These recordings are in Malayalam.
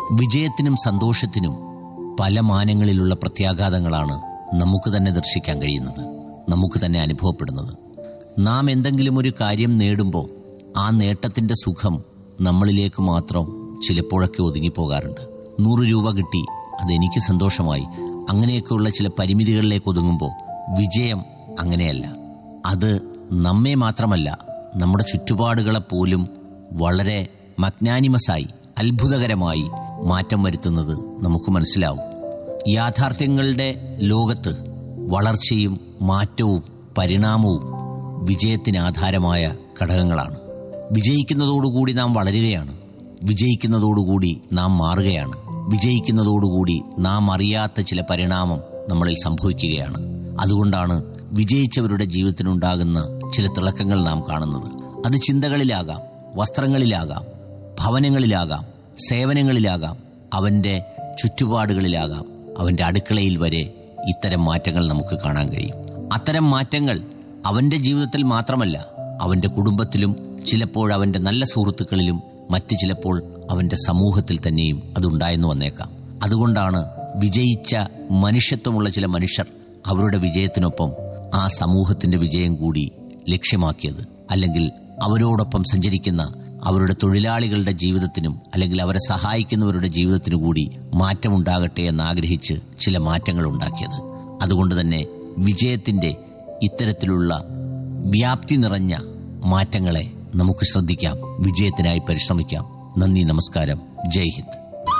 വിജയത്തിനും സന്തോഷത്തിനും പല മാനങ്ങളിലുള്ള പ്രത്യാഘാതങ്ങളാണ് നമുക്ക് തന്നെ ദർശിക്കാൻ കഴിയുന്നത് നമുക്ക് തന്നെ അനുഭവപ്പെടുന്നത് നാം എന്തെങ്കിലും ഒരു കാര്യം നേടുമ്പോൾ ആ നേട്ടത്തിന്റെ സുഖം നമ്മളിലേക്ക് മാത്രം ചിലപ്പോഴൊക്കെ ഒതുങ്ങിപ്പോകാറുണ്ട് നൂറ് രൂപ കിട്ടി അതെനിക്ക് സന്തോഷമായി അങ്ങനെയൊക്കെയുള്ള ചില പരിമിതികളിലേക്ക് ഒതുങ്ങുമ്പോൾ വിജയം അങ്ങനെയല്ല അത് നമ്മെ മാത്രമല്ല നമ്മുടെ ചുറ്റുപാടുകളെ പോലും വളരെ മഗ്നാനിമസായി അത്ഭുതകരമായി മാറ്റം വരുത്തുന്നത് നമുക്ക് മനസ്സിലാവും യാഥാർത്ഥ്യങ്ങളുടെ ലോകത്ത് വളർച്ചയും മാറ്റവും പരിണാമവും വിജയത്തിന് ആധാരമായ ഘടകങ്ങളാണ് വിജയിക്കുന്നതോടുകൂടി നാം വളരുകയാണ് വിജയിക്കുന്നതോടുകൂടി നാം മാറുകയാണ് വിജയിക്കുന്നതോടുകൂടി നാം അറിയാത്ത ചില പരിണാമം നമ്മളിൽ സംഭവിക്കുകയാണ് അതുകൊണ്ടാണ് വിജയിച്ചവരുടെ ജീവിതത്തിനുണ്ടാകുന്ന ചില തിളക്കങ്ങൾ നാം കാണുന്നത് അത് ചിന്തകളിലാകാം വസ്ത്രങ്ങളിലാകാം ഭവനങ്ങളിലാകാം സേവനങ്ങളിലാകാം അവന്റെ ചുറ്റുപാടുകളിലാകാം അവന്റെ അടുക്കളയിൽ വരെ ഇത്തരം മാറ്റങ്ങൾ നമുക്ക് കാണാൻ കഴിയും അത്തരം മാറ്റങ്ങൾ അവന്റെ ജീവിതത്തിൽ മാത്രമല്ല അവന്റെ കുടുംബത്തിലും ചിലപ്പോൾ അവന്റെ നല്ല സുഹൃത്തുക്കളിലും മറ്റു ചിലപ്പോൾ അവന്റെ സമൂഹത്തിൽ തന്നെയും അതുണ്ടായെന്ന് വന്നേക്കാം അതുകൊണ്ടാണ് വിജയിച്ച മനുഷ്യത്വമുള്ള ചില മനുഷ്യർ അവരുടെ വിജയത്തിനൊപ്പം ആ സമൂഹത്തിന്റെ വിജയം കൂടി ലക്ഷ്യമാക്കിയത് അല്ലെങ്കിൽ അവരോടൊപ്പം സഞ്ചരിക്കുന്ന അവരുടെ തൊഴിലാളികളുടെ ജീവിതത്തിനും അല്ലെങ്കിൽ അവരെ സഹായിക്കുന്നവരുടെ ജീവിതത്തിനു കൂടി മാറ്റമുണ്ടാകട്ടെ എന്ന് ആഗ്രഹിച്ച് ചില മാറ്റങ്ങൾ ഉണ്ടാക്കിയത് അതുകൊണ്ട് തന്നെ വിജയത്തിന്റെ ഇത്തരത്തിലുള്ള വ്യാപ്തി നിറഞ്ഞ മാറ്റങ്ങളെ നമുക്ക് ശ്രദ്ധിക്കാം വിജയത്തിനായി പരിശ്രമിക്കാം നന്ദി നമസ്കാരം ജയ് ഹിന്ദ്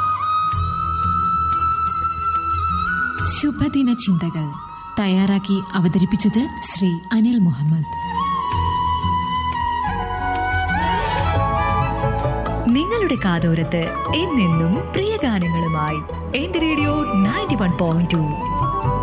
ശുഭദിന ചിന്തകൾ തയ്യാറാക്കി അവതരിപ്പിച്ചത് ശ്രീ അനിൽ മുഹമ്മദ് നിങ്ങളുടെ കാതോരത്ത് എന്നെന്നും പ്രിയ ഗാനങ്ങളുമായി എന്റെ radio ninety one point to